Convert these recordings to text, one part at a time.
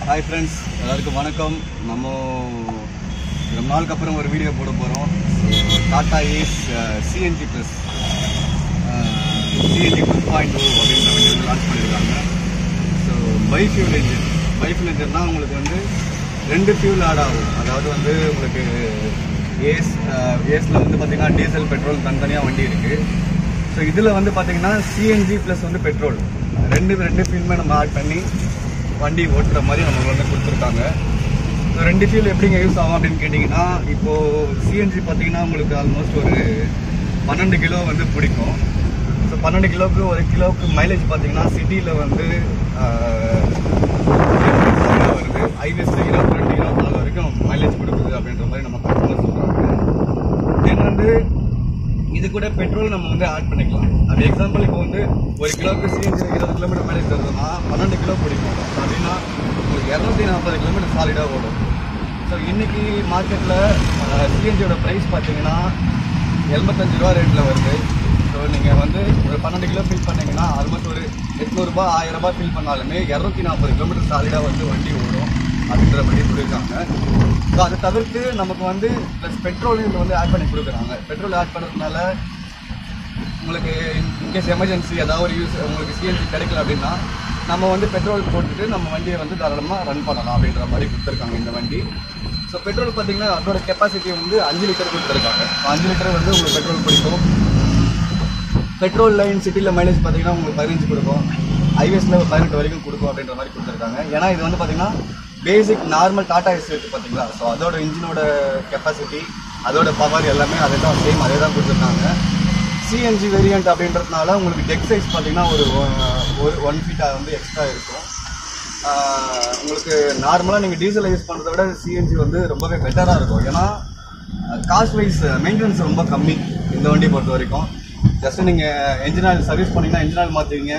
hi friends எல்லாருக்கும் வணக்கம் நம்ம ரொம்ப நாளுக்கு அப்புறம் ஒரு வீடியோ போட போகிறோம் Tata Ace CNG plus CNG two point two அப்படின்ற வண்டி வந்து லான்ச் பண்ணியிருக்காங்க so bi fuel engine bi fuel engine தான் உங்களுக்கு வந்து ரெண்டு ஃபியூல் ஆட் ஆகும் அதாவது வந்து உங்களுக்கு ஏஸ் ஏஸில் வந்து பார்த்தீங்கன்னா டீசல் பெட்ரோல் தனித்தனியாக வண்டி இருக்குது ஸோ இதில் வந்து பார்த்தீங்கன்னா சிஎன்ஜி ப்ளஸ் வந்து பெட்ரோல் ரெண்டு ரெண்டு ஃபியூலுமே நம்ம ஆட் பண்ணி வண்டி ஓட்டுற மாதிரி நமக்கு வந்து கொடுத்துருக்காங்க ஸோ ரெண்டு ஃபியூல் எப்படிங்க யூஸ் ஆகும் அப்படின்னு கேட்டிங்கன்னா இப்போது சிஎன்ஜி பார்த்தீங்கன்னா உங்களுக்கு ஆல்மோஸ்ட் ஒரு பன்னெண்டு கிலோ வந்து பிடிக்கும் ஸோ பன்னெண்டு கிலோவுக்கு ஒரு கிலோவுக்கு மைலேஜ் பார்த்தீங்கன்னா சிட்டியில் வந்து ஆஹ், வருது ஹைவேஸில் இருபத்தி ரெண்டு இருபத்தி நாலு வரைக்கும் மைலேஜ் கொடுக்குது அப்படின்ற மாதிரி நம்ம கஸ்டமர் சொல்கிறாங்க தென் வந்து இது கூட பெட்ரோல் நம்ம வந்து ஆட் பண்ணிக்கலாம் அது எக்ஸாம்பிள் இப்போ வந்து ஒரு கிலோவுக்கு சிஎன்ஜி இருபது கிலோமீட்டர் மைலேஜ் தருதுன்னா பன்னெண்டு கிலோ பிடிக்கும் So அப்படின்னா உங்களுக்கு இரநூத்தி நாற்பது கிலோமீட்டர் சாலிடாக ஓடும் ஸோ இன்னைக்கு மார்க்கெட்டில் சிஎன்ஜியோட ப்ரைஸ் பார்த்தீங்கன்னா எண்பத்தஞ்சு ரூபா ரேட்டில் வருது ஸோ நீங்கள் வந்து ஒரு பன்னெண்டு கிலோ ஃபில் பண்ணீங்கன்னா ஆல்மோஸ்ட் ஒரு எட்நூறுபா ஆயிரம் ரூபாய் ஃபில் பண்ணாலுமே இரநூத்தி நாற்பது கிலோமீட்டர் சாலிடாக வந்து வண்டி ஓடும் அப்படின்ற மாதிரி சொல்லியிருக்காங்க ஸோ அதை தவிர்த்து நமக்கு வந்து ப்ளஸ் பெட்ரோலையும் இதில் வந்து ஆட் பண்ணி கொடுக்குறாங்க பெட்ரோல் ஆட் பண்ணுறதுனால உங்களுக்கு இன்கேஸ் எமர்ஜென்சி ஏதாவது ஒரு யூஸ் உங்களுக்கு சிஎன்சி கிடைக்கல அப்படின்னா நம்ம வந்து பெட்ரோல் போட்டுட்டு நம்ம வண்டியை வந்து தாராளமாக ரன் பண்ணலாம் அப்படின்ற மாதிரி கொடுத்துருக்காங்க இந்த வண்டி ஸோ பெட்ரோல் பார்த்தீங்கன்னா அதோட கெப்பாசிட்டி வந்து அஞ்சு லிட்டர் கொடுத்துருக்காங்க So, அஞ்சு லிட்டர் வந்து உங்களுக்கு பெட்ரோல் பிடிக்கும் பெட்ரோல் லைன் சிட்டியில் மைலேஜ் பார்த்தீங்கன்னா உங்களுக்கு பதினஞ்சு கொடுக்கும் ஹைவேஸில் பதினெட்டு வரைக்கும் கொடுக்கும் அப்படின்ற மாதிரி கொடுத்துருக்காங்க ஏன்னா இது வந்து பார்த்தீங்கன்னா பேசிக் நார்மல் டாடா எஸ் இருக்குது பார்த்தீங்களா ஸோ அதோட இன்ஜினோட கெப்பாசிட்டி அதோட பவர் எல்லாமே அதே தான் சேம் அதே தான் கொடுத்துருக்காங்க சிஎன்ஜி வேரியண்ட் அப்படின்றதுனால உங்களுக்கு டெக் சைஸ் பார்த்தீங்கன்னா ஒரு ஒ- ஒரு ஒன் ஃபீட்டாக வந்து எக்ஸ்ட்ரா இருக்கும் ஆஹ் உங்களுக்கு நார்மலாக நீங்கள் டீசலை யூஸ் பண்ணுறத விட சிஎன்ஜி வந்து ரொம்பவே பெட்டராக இருக்கும் ஏன்னா காஸ்ட் வைஸ் மெயின்டெனன்ஸ் ரொம்ப கம்மி இந்த வண்டியை பொறுத்த வரைக்கும் ஜஸ்ட் நீங்கள் என்ஜின் ஆயில் சர்வீஸ் பண்ணீங்கன்னா என்ஜின் ஆயில் மாற்றுவீங்க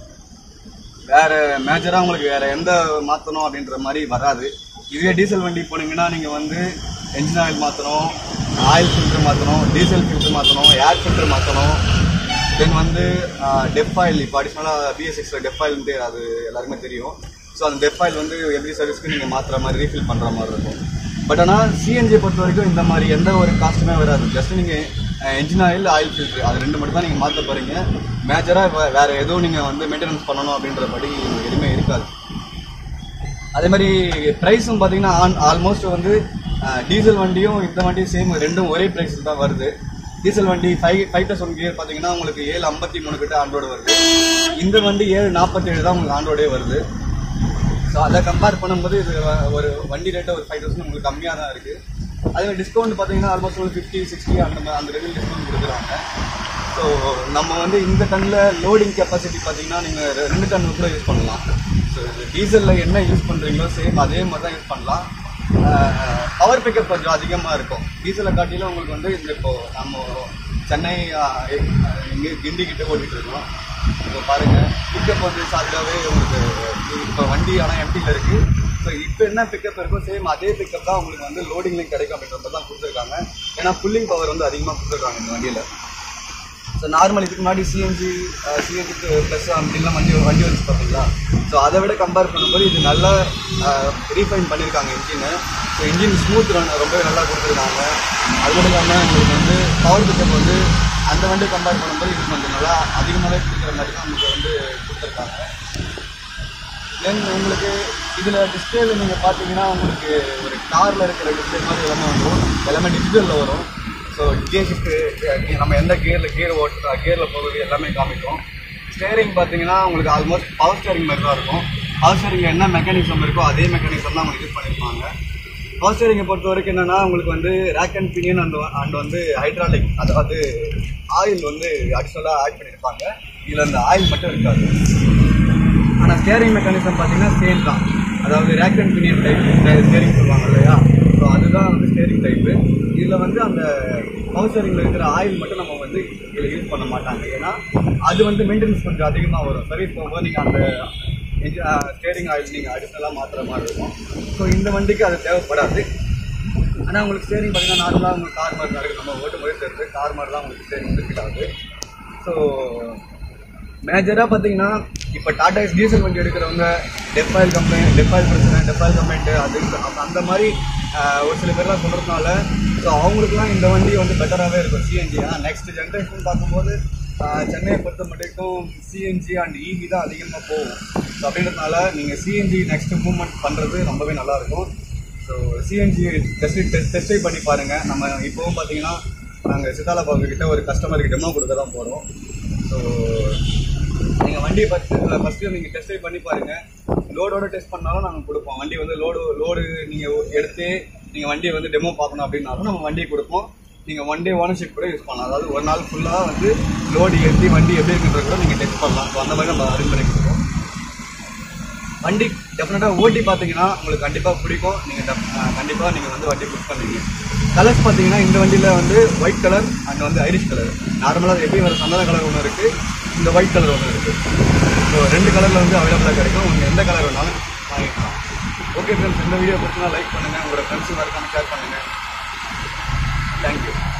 வேற மேஜராக உங்களுக்கு வேற எந்த மாற்றணும் அப்படின்ற மாதிரி வராது இதுவே டீசல் வண்டி போனீங்கன்னா நீங்கள் வந்து என்ஜின் ஆயில் மாற்றணும் ஆயில் ஃபில்டர் மாற்றணும் டீசல் ஃபில்டர் மாற்றணும் ஏர் ஃபில்டர் மாற்றணும் தென் வந்து டெப் ஆயில் இப்போ அடிஷ்னலாக பிஎஸ் சிக்ஸில் டெப் ஆயில்ன்ட்டு அது எல்லாருக்குமே தெரியும் ஸோ அந்த டெப் ஆயில் வந்து எவ்ரி சர்வீஸ்க்கு நீங்கள் மாற்றுற மாதிரி ரீஃபில் பண்ணுற மாதிரி இருக்கும் பட் ஆனால் சிஎன்ஜியை பொறுத்த வரைக்கும் இந்த மாதிரி எந்த ஒரு காஸ்ட்டுமே வராது ஜஸ்ட் நீங்கள் என்ஜின் ஆயில் ஆயில் ஃபில்டர் அது ரெண்டு மட்டும் தான் நீங்கள் மாற்ற போகிறீங்க மேஜராக வேறு எதுவும் நீங்கள் வந்து மெயின்டெனன்ஸ் பண்ணணும் அப்படின்றபடி எதுவுமே இருக்காது அதே மாதிரி ப்ரைஸும் பார்த்தீங்கன்னா ஆன் ஆல்மோஸ்ட் வந்து டீசல் வண்டியும் இந்த வண்டியும் சேம் ரெண்டும் ஒரே ப்ரைஸில் தான் வருது டீசல் வண்டி five five plus one gear பார்த்தீங்கன்னா உங்களுக்கு ஏழு ஐம்பத்தி மூணு கிட்ட ஆண்ட்ராய்டு வருது இந்த வண்டி ஏழு நாற்பத்தேழு தான் உங்களுக்கு ஆண்ட்ராய்டே வருது ஸோ அதை கம்பேர் பண்ணும்போது இது வ- ஒரு வண்டி ரேட்டு ஒரு ஃபைவ் தௌசண்ட் உங்களுக்கு கம்மியாக தான் இருக்குது அதே மாதிரி டிஸ்கவுண்ட் பார்த்தீங்கன்னா ஆல்மோஸ்ட் ஒரு ஃபிஃப்டி சிக்ஸ்டி அந்த மா- அந்த ரெண்டு டிஸ்கவுண்ட் கொடுக்குறாங்க ஸோ நம்ம வந்து இந்த டன்னில் லோடிங் கெப்பாசிட்டி பார்த்தீங்கன்னா நீங்கள் ரெண்டு டன் கூட யூஸ் பண்ணலாம் ஸோ டீசலில் என்ன யூஸ் பண்ணுறீங்களோ சேம் அதே மாதிரி தான் யூஸ் பண்ணலாம் பவர் பிக்கப் கொஞ்சம் அதிகமாக இருக்கும் டீசலை காட்டிலும் உங்களுக்கு வந்து இந்த இப்போ நம்ம சென்னை ஆஹ், எ- இங்கே கிண்டி கிட்ட ஓட்டிகிட்டு இருக்கோம் இப்போ பாருங்கள் பிக்கப் வந்து சாலிடாகவே உங்களுக்கு இப்போ வண்டி ஆனால் எம்டியில் இருக்குது ஸோ இப்போ என்ன பிக்கப் இருக்கோ சேம் அதே பிக்கப் தான் உங்களுக்கு வந்து லோடிங்லேயும் கிடைக்கும் அப்படின்ற மாதிரி தான் கொடுத்துருக்காங்க ஏன்னா புல்லிங் பவர் வந்து அதிகமாக கொடுத்துருக்காங்க இந்த வண்டியில் ஸோ நார்மல் இதுக்கு முன்னாடி சிஎன்ஜி சிஎன்ஜி ப்ளஸ் அப்படின்லாம் வண்டி வண்டி வந்து பார்த்தீங்களா ஸோ அதை விட கம்பேர் பண்ணும்போது இது நல்லா ரீஃபைன் பண்ணியிருக்காங்க இன்ஜினை ஸோ இன்ஜின் ஸ்மூத் ரன் ரொம்பவே நல்லா கொடுத்துருக்காங்க அது மட்டும் இல்லாமல் உங்களுக்கு வந்து பவர் பிக்கப் வந்து அந்த வண்டி கம்பேர் பண்ணும்போது இது கொஞ்சம் நல்லா அதிகமாகவே கொடுக்குற மாதிரி தான் உங்களுக்கு வந்து கொடுத்துருக்காங்க தென் உங்களுக்கு இதில் டிஸ்பிளேல நீங்கள் பார்த்தீங்கன்னா உங்களுக்கு ஒரு காரில் இருக்கிற டிஸ்பிளே மாதிரி எல்லாமே வந்துடும் எல்லாமே டிஜிட்டலில் வரும் ஸோ கியர் ஷிஃப்ட்டு நம்ம எந்த கியரில் கியர் ஓட்டு கியரில் போகுது எல்லாமே காமிக்கும் ஸ்டேரிங் பார்த்தீங்கன்னா உங்களுக்கு ஆல்மோஸ்ட் பவர் ஸ்டேரிங் மாதிரி தான் இருக்கும் பவர் ஸ்டேரிங் என்ன மெக்கானிசம் இருக்கோ அதே மெக்கானிசம் தான் உங்களுக்கு யூஸ் பண்ணியிருப்பாங்க பவர் ஸ்டேரிங்கை பொறுத்த வரைக்கும் என்னன்னா உங்களுக்கு வந்து rack and pinion and and வந்து ஹைட்ராலிக் அதாவது ஆயில் வந்து அடிஷ்னலாக ஆட் பண்ணியிருப்பாங்க இதில் அந்த ஆயில் மட்டும் இருக்காது ஆனால் ஸ்டேரிங் மெக்கானிசம் பார்த்தீங்கன்னா சேம் தான் அதாவது rack and pinion type steering சொல்லுவாங்க இல்லையா ஸோ அதுதான் வந்து ஸ்டேரிங் டைப்பு இதில் வந்து அந்த பவர் ஸ்டேரிங்கில் இருக்கிற ஆயில் மட்டும் நம்ம வந்து இதில் யூஸ் பண்ண மாட்டாங்க ஏன்னா அது வந்து மெயின்டெனன்ஸ் கொஞ்சம் அதிகமாக வரும் சர்வீஸ் போகும்போது நீங்கள் அந்த ஸ்டேரிங் ஆயில் நீங்கள் அடிஷ்னலாக மாற்றுற மாதிரி இருக்கும் ஸோ இந்த வண்டிக்கு அது தேவைப்படாது ஆனால் உங்களுக்கு ஸ்டேரிங் பார்த்தீங்கன்னா நார்மலாக உங்களுக்கு கார் மாதிரி தான் இருக்குது நம்ம ஓட்டும் போது தெரியுது கார் மாதிரி தான் உங்களுக்கு ஸ்டேரிங் வந்து ஃபிட் ஆகுது ஸோ மேஜராக பார்த்தீங்கன்னா இப்போ டாடா எஸ் டீசல் வண்டி எடுக்கிறவங்க டெப்பாயில் கம்ப்ளைண்ட் டெப்பாயில் பிரச்சனை டெப்பாயில் கம்ப்ளைண்ட் அது அந்த- அந்த மாதிரி ஆஹ், ஒரு சில பேர்லாம் சொல்கிறதுனால ஸோ அவங்களுக்குலாம் இந்த வண்டி வந்து பெட்டராகவே இருக்கும் சிஎன்ஜி ஆனால் நெக்ஸ்ட் ஜென்ரேஷன் பார்க்கும்போது ஆஹ், சென்னையை பொறுத்த மட்டும் சிஎன்ஜி அண்ட் இவி தான் அதிகமாக போகும் ஸோ அப்படின்றதுனால நீங்கள் சிஎன்ஜி நெக்ஸ்ட் மூவ்மெண்ட் பண்ணுறது ரொம்பவே நல்லாயிருக்கும் so CNG test test test பண்ணி பாருங்கள் நம்ம இப்போவும் பார்த்தீங்கன்னா நாங்கள் சித்தாலா பாபு கிட்ட ஒரு கஸ்டமருக்கு டெமோ கொடுக்க தான் போகிறோம் ஸோ நீங்கள் வண்டியை ஃபஸ்ட்டு ஃபஸ்ட்டு நீங்கள் டெஸ்ட் ட்ரைவ் பண்ணி பாருங்கள் லோடோட டெஸ்ட் பண்ணாலும் நாங்கள் கொடுப்போம் வண்டி வந்து லோடு லோடு நீங்கள் எடுத்து நீங்கள் வண்டியை வந்து டெமோ பார்க்கணும் அப்படின்னாலும் நம்ம வண்டியை கொடுப்போம் நீங்கள் ஒன் டே ஓனர்ஷிப் கூட யூஸ் பண்ணலாம் அதாவது ஒரு நாள் ஃபுல்லாக வந்து லோடு ஏற்றி வண்டி எப்படி இருக்குன்றது கூட நீங்கள் டெஸ்ட் பண்ணலாம் ஸோ அந்த மாதிரி நம்ம அரேஞ்ச் பண்ணி கொடுப்போம் வண்டி டெஃபினட்டாக ஓட்டி பார்த்தீங்கன்னா உங்களுக்கு கண்டிப்பாக பிடிக்கும் நீங்கள் கண்டிப்பாக நீங்கள் வந்து வண்டி புக் பண்ணுவீங்க கலர்ஸ் பார்த்தீங்கன்னா இந்த வண்டியில் வந்து ஒயிட் கலர் அண்ட் வந்து ஐரிஷ் கலர் நார்மலாக எப்படி வர சந்தன கலர் ஒன்று இருக்குது இந்த ஒயிட் கலர் ஒன்று இருக்குது ஸோ ரெண்டு கலரில் வந்து அவைலபிளாக கிடைக்கும் உங்களுக்கு எந்த கலர் வேணாலும் வாங்கிக்கலாம் ஓகே ஃப்ரெண்ட்ஸ் இந்த வீடியோ பிடிச்சினா லைக் பண்ணுங்கள் உங்களோட ஃப்ரெண்ட்ஸுங்க இருக்காங்க ஷேர் பண்ணுங்கள் தேங்க்யூ